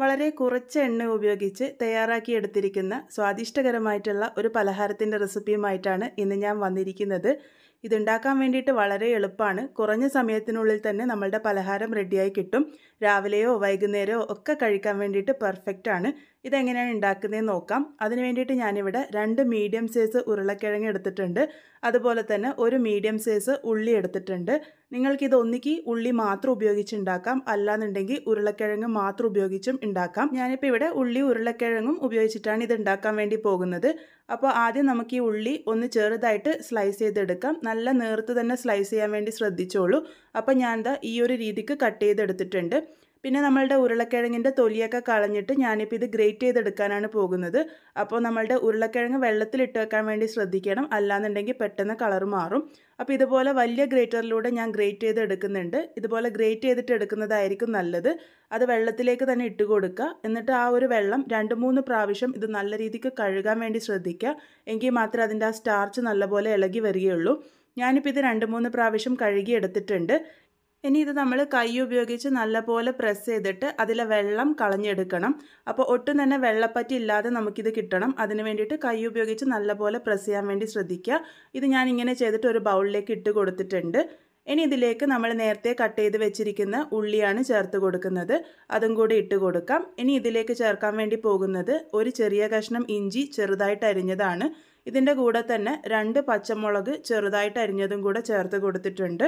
വളരെ കുറച്ച് എണ്ണ ഉപയോഗിച്ച് തയ്യാറാക്കിയെടുത്തിരിക്കുന്ന സ്വാദിഷ്ടകരമായിട്ടുള്ള ഒരു പലഹാരത്തിൻ്റെ റെസിപ്പിയുമായിട്ടാണ് ഇന്ന് ഞാൻ വന്നിരിക്കുന്നത് ഇതുണ്ടാക്കാൻ വേണ്ടിയിട്ട് വളരെ എളുപ്പമാണ് കുറഞ്ഞ സമയത്തിനുള്ളിൽ തന്നെ നമ്മളുടെ പലഹാരം റെഡിയായി കിട്ടും രാവിലെയോ വൈകുന്നേരമോ ഒക്കെ കഴിക്കാൻ വേണ്ടിയിട്ട് പെർഫെക്റ്റ് ആണ് ഇതെങ്ങനെയാണ് ഉണ്ടാക്കുന്നതെന്ന് നോക്കാം അതിന് വേണ്ടിയിട്ട് ഞാനിവിടെ രണ്ട് മീഡിയം സൈസ് ഉരുളക്കിഴങ്ങ് എടുത്തിട്ടുണ്ട് അതുപോലെ തന്നെ ഒരു മീഡിയം സൈസ് ഉള്ളി എടുത്തിട്ടുണ്ട് നിങ്ങൾക്കിത് ഒന്നിക്ക് ഉള്ളി മാത്രം ഉപയോഗിച്ച് ഉണ്ടാക്കാം അല്ലാന്നുണ്ടെങ്കിൽ ഉരുളക്കിഴങ്ങ് മാത്രം ഉപയോഗിച്ചും ഉണ്ടാക്കാം ഞാനിപ്പോൾ ഇവിടെ ഉള്ളി ഉരുളക്കിഴങ്ങും ഉപയോഗിച്ചിട്ടാണ് ഇത് ഉണ്ടാക്കാൻ വേണ്ടി പോകുന്നത് അപ്പോൾ ആദ്യം നമുക്ക് ഈ ഉള്ളി ഒന്ന് ചെറുതായിട്ട് സ്ലൈസ് ചെയ്തെടുക്കാം നല്ല നേർത്ത് തന്നെ സ്ലൈസ് ചെയ്യാൻ വേണ്ടി ശ്രദ്ധിച്ചോളൂ അപ്പോൾ ഞാൻ എന്താ ഈ ഒരു രീതിക്ക് കട്ട് ചെയ്തെടുത്തിട്ടുണ്ട് പിന്നെ നമ്മളുടെ ഉരുളക്കിഴങ്ങിൻ്റെ തൊലിയൊക്കെ കളഞ്ഞിട്ട് ഞാനിപ്പോൾ ഇത് ഗ്രേറ്റ് ചെയ്തെടുക്കാനാണ് പോകുന്നത് അപ്പോൾ നമ്മളുടെ ഉരുളക്കിഴങ്ങ് വെള്ളത്തിലിട്ട് വെക്കാൻ വേണ്ടി ശ്രദ്ധിക്കണം അല്ലാന്നുണ്ടെങ്കിൽ പെട്ടെന്ന് കളർ മാറും അപ്പോൾ ഇതുപോലെ വലിയ ഗ്രേറ്ററിലൂടെ ഞാൻ ഗ്രേറ്റ് ചെയ്ത് എടുക്കുന്നുണ്ട് ഇതുപോലെ ഗ്രേറ്റ് ചെയ്തിട്ട് എടുക്കുന്നതായിരിക്കും നല്ലത് അത് വെള്ളത്തിലേക്ക് തന്നെ ഇട്ട് കൊടുക്കുക എന്നിട്ട് ആ ഒരു വെള്ളം രണ്ട് മൂന്ന് പ്രാവശ്യം ഇത് നല്ല രീതിക്ക് കഴുകാൻ വേണ്ടി ശ്രദ്ധിക്കുക എങ്കിൽ മാത്രമേ അതിൻ്റെ ആ സ്റ്റാർച്ച് നല്ലപോലെ ഇളകി വരികയുള്ളൂ ഞാനിപ്പോൾ ഇത് രണ്ട് മൂന്ന് പ്രാവശ്യം കഴുകി എടുത്തിട്ടുണ്ട് ഇനി ഇത് നമ്മൾ കൈ ഉപയോഗിച്ച് നല്ലപോലെ പ്രസ് ചെയ്തിട്ട് അതിലെ വെള്ളം കളഞ്ഞെടുക്കണം അപ്പോൾ ഒട്ടും തന്നെ വെള്ളപ്പറ്റി ഇല്ലാതെ നമുക്കിത് കിട്ടണം അതിന് വേണ്ടിയിട്ട് കൈ ഉപയോഗിച്ച് നല്ലപോലെ പ്രസ് ചെയ്യാൻ വേണ്ടി ശ്രദ്ധിക്കുക ഇത് ഞാൻ ഇങ്ങനെ ചെയ്തിട്ട് ഒരു ബൗളിലേക്ക് ഇട്ട് കൊടുത്തിട്ടുണ്ട് ഇനി ഇതിലേക്ക് നമ്മൾ നേരത്തെ കട്ട് ചെയ്ത് വെച്ചിരിക്കുന്ന ഉള്ളിയാണ് ചേർത്ത് കൊടുക്കുന്നത് അതും കൂടി ഇട്ട് കൊടുക്കാം ഇനി ഇതിലേക്ക് ചേർക്കാൻ വേണ്ടി പോകുന്നത് ഒരു ചെറിയ കഷ്ണം ഇഞ്ചി ചെറുതായിട്ട് അരിഞ്ഞതാണ് ഇതിൻ്റെ കൂടെ തന്നെ രണ്ട് പച്ചമുളക് ചെറുതായിട്ട് അരിഞ്ഞതും കൂടെ ചേർത്ത് കൊടുത്തിട്ടുണ്ട്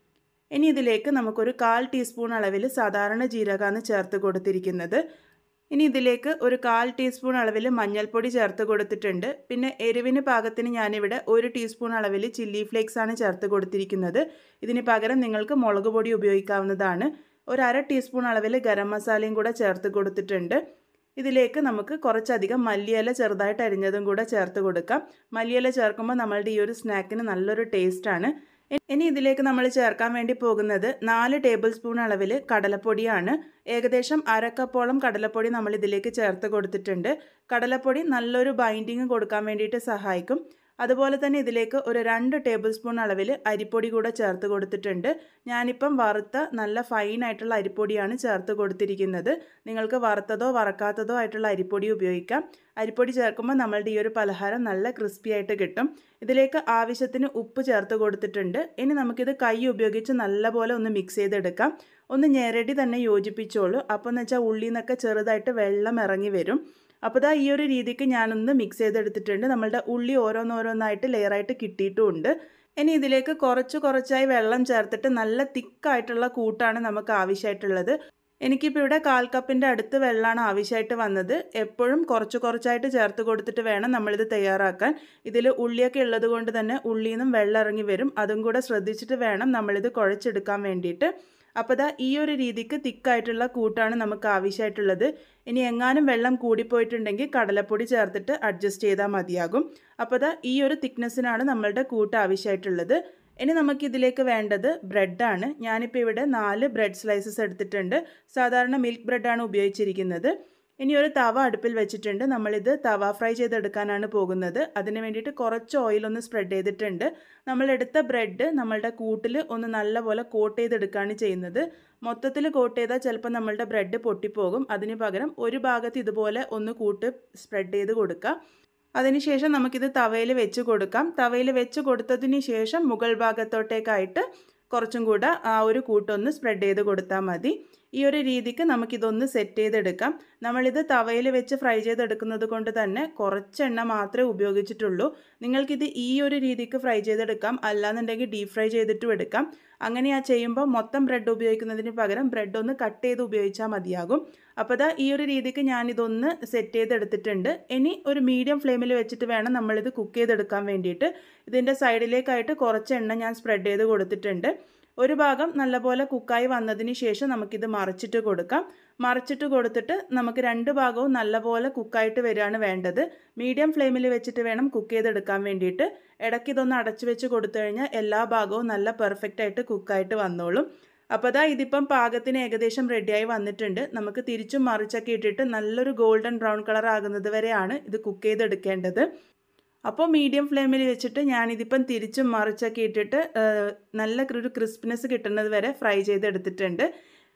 ഇനി ഇതിലേക്ക് നമുക്കൊരു കാൽ ടീസ്പൂൺ അളവിൽ സാധാരണ ജീരകമാണ് ചേർത്ത് കൊടുത്തിരിക്കുന്നത് ഇനി ഇതിലേക്ക് ഒരു കാൽ ടീസ്പൂൺ അളവിൽ മഞ്ഞൾപ്പൊടി ചേർത്ത് കൊടുത്തിട്ടുണ്ട് പിന്നെ എരിവിന് പാകത്തിന് ഞാനിവിടെ ഒരു ടീസ്പൂൺ അളവിൽ ചില്ലി ഫ്ലേക്സ് ആണ് ചേർത്ത് കൊടുത്തിരിക്കുന്നത് ഇതിന് പകരം നിങ്ങൾക്ക് മുളക് പൊടി ഉപയോഗിക്കാവുന്നതാണ് ഒരു അര ടീസ്പൂൺ അളവിൽ ഗരം മസാലയും കൂടെ ചേർത്ത് കൊടുത്തിട്ടുണ്ട് ഇതിലേക്ക് നമുക്ക് കുറച്ചധികം മല്ലിയില ചെറുതായിട്ട് അരിഞ്ഞതും കൂടെ ചേർത്ത് കൊടുക്കാം മല്ലിയില ചേർക്കുമ്പോൾ നമ്മളുടെ ഈ ഒരു സ്നാക്കിന് നല്ലൊരു ടേസ്റ്റാണ് ഇനി ഇതിലേക്ക് നമ്മൾ ചേർക്കാൻ വേണ്ടി പോകുന്നത് നാല് ടേബിൾ സ്പൂൺ അളവിൽ കടലപ്പൊടിയാണ് ഏകദേശം അരക്കപ്പോളം കടലപ്പൊടി നമ്മൾ ഇതിലേക്ക് ചേർത്ത് കൊടുത്തിട്ടുണ്ട് കടലപ്പൊടി നല്ലൊരു ബൈൻഡിങ് കൊടുക്കാൻ വേണ്ടിയിട്ട് സഹായിക്കും അതുപോലെ തന്നെ ഇതിലേക്ക് ഒരു രണ്ട് ടേബിൾ സ്പൂൺ അളവിൽ അരിപ്പൊടി കൂടെ ചേർത്ത് കൊടുത്തിട്ടുണ്ട് ഞാനിപ്പം വറുത്ത നല്ല ഫൈൻ ആയിട്ടുള്ള അരിപ്പൊടിയാണ് ചേർത്ത് കൊടുത്തിരിക്കുന്നത് നിങ്ങൾക്ക് വറുത്തതോ വറക്കാത്തതോ ആയിട്ടുള്ള അരിപ്പൊടി ഉപയോഗിക്കാം അരിപ്പൊടി ചേർക്കുമ്പോൾ നമ്മളുടെ ഈ ഒരു പലഹാരം നല്ല ക്രിസ്പി ആയിട്ട് കിട്ടും ഇതിലേക്ക് ആവശ്യത്തിന് ഉപ്പ് ചേർത്ത് കൊടുത്തിട്ടുണ്ട് ഇനി നമുക്കിത് കൈ ഉപയോഗിച്ച് നല്ലപോലെ ഒന്ന് മിക്സ് ചെയ്തെടുക്കാം ഒന്ന് ഞെരടി തന്നെ യോജിപ്പിച്ചോളൂ അപ്പോൾ എന്ന് വെച്ചാൽ ഉള്ളിൽ നിന്നൊക്കെ ചെറുതായിട്ട് വെള്ളം ഇറങ്ങി വരും അപ്പോൾ ഇതാ ഈ ഒരു രീതിക്ക് ഞാനൊന്ന് മിക്സ് ചെയ്തെടുത്തിട്ടുണ്ട് നമ്മളുടെ ഉള്ളി ഓരോന്നോരോന്നായിട്ട് ലെയറായിട്ട് കിട്ടിയിട്ടുമുണ്ട് ഇനി ഇതിലേക്ക് കുറച്ച് കുറച്ചായി വെള്ളം ചേർത്തിട്ട് നല്ല തിക്കായിട്ടുള്ള കൂട്ടാണ് നമുക്ക് ആവശ്യമായിട്ടുള്ളത് എനിക്കിപ്പോൾ ഇവിടെ കാൽ കപ്പിൻ്റെ അടുത്ത് വെള്ളമാണ് ആവശ്യമായിട്ട് വന്നത് എപ്പോഴും കുറച്ച് കുറച്ചായിട്ട് ചേർത്ത് കൊടുത്തിട്ട് വേണം നമ്മളിത് തയ്യാറാക്കാൻ ഇതിൽ ഉള്ളിയൊക്കെ ഉള്ളത് കൊണ്ട് തന്നെ ഉള്ളിയിൽ നിന്നും വെള്ളം ഇറങ്ങി വരും അതും കൂടെ ശ്രദ്ധിച്ചിട്ട് വേണം നമ്മളിത് കുഴച്ചെടുക്കാൻ വേണ്ടിയിട്ട് അപ്പോൾ ദാ ഈ ഒരു രീതിക്ക് തിക്കായിട്ടുള്ള കൂട്ടാണ് നമുക്ക് ആവശ്യമായിട്ടുള്ളത് ഇനി എങ്ങാനും വെള്ളം കൂടിപ്പോയിട്ടുണ്ടെങ്കിൽ കടലപ്പൊടി ചേർത്തിട്ട് അഡ്ജസ്റ്റ് ചെയ്താൽ മതിയാകും അപ്പോൾ ദാ ഈ ഒരു തിക്നെസ്സിനാണ് നമ്മളുടെ കൂട്ട് ആവശ്യമായിട്ടുള്ളത് ഇനി നമുക്ക് ഇതിലേക്ക് വേണ്ടത് ബ്രെഡാണ് ഞാനിപ്പോൾ ഇവിടെ നാല് ബ്രെഡ് സ്ലൈസസ് എടുത്തിട്ടുണ്ട് സാധാരണ മിൽക്ക് ബ്രെഡാണ് ഉപയോഗിച്ചിരിക്കുന്നത് ഇനി ഒരു തവ അടുപ്പിൽ വെച്ചിട്ടുണ്ട് നമ്മളിത് തവ ഫ്രൈ ചെയ്തെടുക്കാനാണ് പോകുന്നത് അതിന് വേണ്ടിയിട്ട് കുറച്ച് ഓയിൽ ഒന്ന് സ്പ്രെഡ് ചെയ്തിട്ടുണ്ട് നമ്മളെടുത്ത ബ്രെഡ് നമ്മളുടെ കൂട്ടിൽ ഒന്ന് നല്ലപോലെ കോട്ട് ചെയ്തെടുക്കുകയാണ് ചെയ്യുന്നത് മൊത്തത്തിൽ കോട്ട് ചെയ്താൽ ചിലപ്പോൾ നമ്മളുടെ ബ്രെഡ് പൊട്ടിപ്പോകും അതിന് പകരം ഒരു ഭാഗത്ത് ഇതുപോലെ ഒന്ന് കൂട്ട് സ്പ്രെഡ് ചെയ്ത് കൊടുക്കുക അതിനുശേഷം നമുക്കിത് തവയിൽ വെച്ച് കൊടുക്കാം തവയിൽ വെച്ച് കൊടുത്തതിന് ശേഷം മുകൾ ഭാഗത്തോട്ടേക്കായിട്ട് കുറച്ചും കൂടെ ആ ഒരു കൂട്ടൊന്ന് സ്പ്രെഡ് ചെയ്ത് കൊടുത്താൽ മതി ഈ ഒരു രീതിക്ക് നമുക്കിതൊന്ന് സെറ്റ് ചെയ്തെടുക്കാം നമ്മളിത് തവയിൽ വെച്ച് ഫ്രൈ ചെയ്തെടുക്കുന്നത് കൊണ്ട് തന്നെ കുറച്ച് എണ്ണ മാത്രമേ ഉപയോഗിച്ചിട്ടുള്ളൂ നിങ്ങൾക്കിത് ഈ ഒരു രീതിക്ക് ഫ്രൈ ചെയ്തെടുക്കാം അല്ലാന്നുണ്ടെങ്കിൽ ഡീപ് ഫ്രൈ ചെയ്തിട്ടും എടുക്കാം അങ്ങനെ ആ ചെയ്യുമ്പോൾ മൊത്തം ബ്രെഡ് ഉപയോഗിക്കുന്നതിന് പകരം ബ്രെഡ് ഒന്ന് കട്ട് ചെയ്ത് ഉപയോഗിച്ചാൽ മതിയാകും അപ്പോൾ ദാ ഈ ഒരു രീതിക്ക് ഞാനിതൊന്ന് സെറ്റ് ചെയ്തെടുത്തിട്ടുണ്ട് ഇനി ഒരു മീഡിയം ഫ്ലെയിമിൽ വെച്ചിട്ട് വേണം നമ്മളിത് കുക്ക് ചെയ്തെടുക്കാൻ വേണ്ടിയിട്ട് ഇതിൻ്റെ സൈഡിലേക്കായിട്ട് കുറച്ച് എണ്ണ ഞാൻ സ്പ്രെഡ് ചെയ്ത് കൊടുത്തിട്ടുണ്ട് ഒരു ഭാഗം നല്ലപോലെ കുക്കായി വന്നതിന് ശേഷം നമുക്കിത് മറിച്ചിട്ട് കൊടുക്കാം മറിച്ചിട്ട് കൊടുത്തിട്ട് നമുക്ക് രണ്ട് ഭാഗവും നല്ലപോലെ കുക്കായിട്ട് വരികയാണ് വേണ്ടത് മീഡിയം ഫ്ലെയിമിൽ വെച്ചിട്ട് വേണം കുക്ക് ചെയ്തെടുക്കാൻ വേണ്ടിയിട്ട് ഇടയ്ക്ക് ഇതൊന്ന് അടച്ചു വെച്ച് കൊടുത്തു കഴിഞ്ഞാൽ എല്ലാ ഭാഗവും നല്ല പെർഫെക്റ്റ് ആയിട്ട് കുക്കായിട്ട് വന്നോളും അപ്പോൾ അതാ ഇതിപ്പം പാകത്തിന് ഏകദേശം റെഡിയായി വന്നിട്ടുണ്ട് നമുക്ക് തിരിച്ചും മറിച്ചൊക്കെ ഇട്ടിട്ട് നല്ലൊരു ഗോൾഡൻ ബ്രൗൺ കളർ ആകുന്നത് വരെയാണ് ഇത് കുക്ക് ചെയ്തെടുക്കേണ്ടത് അപ്പോൾ മീഡിയം ഫ്ലെയിമിൽ വെച്ചിട്ട് ഞാനിതിപ്പം തിരിച്ചും മറിച്ചൊക്കെ ഇട്ടിട്ട് നല്ല ഒരു ക്രിസ്പിനെസ് കിട്ടുന്നത് വരെ ഫ്രൈ ചെയ്തെടുത്തിട്ടുണ്ട്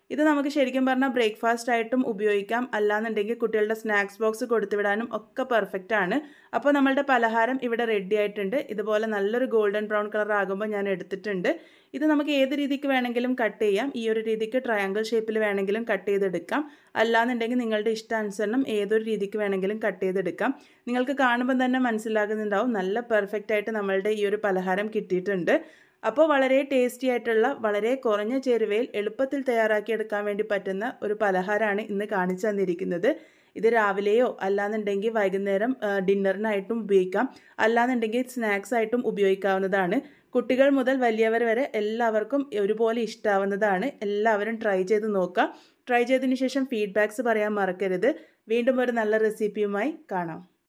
ഇത് നമുക്ക് ശരിക്കും പറഞ്ഞാൽ ബ്രേക്ക്ഫാസ്റ്റ് ആയിട്ടും ഉപയോഗിക്കാം അല്ലാന്നുണ്ടെങ്കിൽ കുട്ടികളുടെ സ്നാക്സ് ബോക്സ് കൊടുത്തുവിടാനും ഒക്കെ പെർഫെക്റ്റ് ആണ് അപ്പോൾ നമ്മളുടെ പലഹാരം ഇവിടെ റെഡി ആയിട്ടുണ്ട് ഇതുപോലെ നല്ലൊരു ഗോൾഡൻ ബ്രൗൺ കളർ ആകുമ്പോൾ ഞാൻ എടുത്തിട്ടുണ്ട് ഇത് നമുക്ക് ഏത് രീതിക്ക് വേണമെങ്കിലും കട്ട് ചെയ്യാം ഈ ഒരു രീതിക്ക് ട്രയാങ്കിൾ ഷേപ്പിൽ വേണമെങ്കിലും കട്ട് ചെയ്തെടുക്കാം അല്ലാന്നുണ്ടെങ്കിൽ നിങ്ങളുടെ ഇഷ്ടാനുസരണം ഏതൊരു രീതിക്ക് വേണമെങ്കിലും കട്ട് ചെയ്തെടുക്കാം നിങ്ങൾക്ക് കാണുമ്പോൾ തന്നെ മനസ്സിലാകുന്നുണ്ടാവും നല്ല പെർഫെക്റ്റ് ആയിട്ട് നമ്മളുടെ ഈ ഒരു പലഹാരം കിട്ടിയിട്ടുണ്ട് അപ്പോൾ വളരെ ടേസ്റ്റി ആയിട്ടുള്ള വളരെ കുറഞ്ഞ ചേരുവയിൽ എളുപ്പത്തിൽ തയ്യാറാക്കിയെടുക്കാൻ വേണ്ടി പറ്റുന്ന ഒരു പലഹാരമാണ് ഇന്ന് കാണിച്ചു തന്നിരിക്കുന്നത് ഇത് രാവിലെയോ അല്ലാന്നുണ്ടെങ്കിൽ വൈകുന്നേരം ഡിന്നറിനായിട്ടും ഉപയോഗിക്കാം അല്ലാന്നുണ്ടെങ്കിൽ സ്നാക്സ് ആയിട്ടും ഉപയോഗിക്കാവുന്നതാണ് കുട്ടികൾ മുതൽ വലിയവർ വരെ എല്ലാവർക്കും ഒരുപോലെ ഇഷ്ടാവുന്നതാണ് എല്ലാവരും ട്രൈ ചെയ്ത് നോക്കുക ട്രൈ ചെയ്തതിന് ശേഷം ഫീഡ്ബാക്ക്സ് പറയാൻ മറക്കരുത് വീണ്ടും ഒരു നല്ല റെസിപ്പിയുമായി കാണാം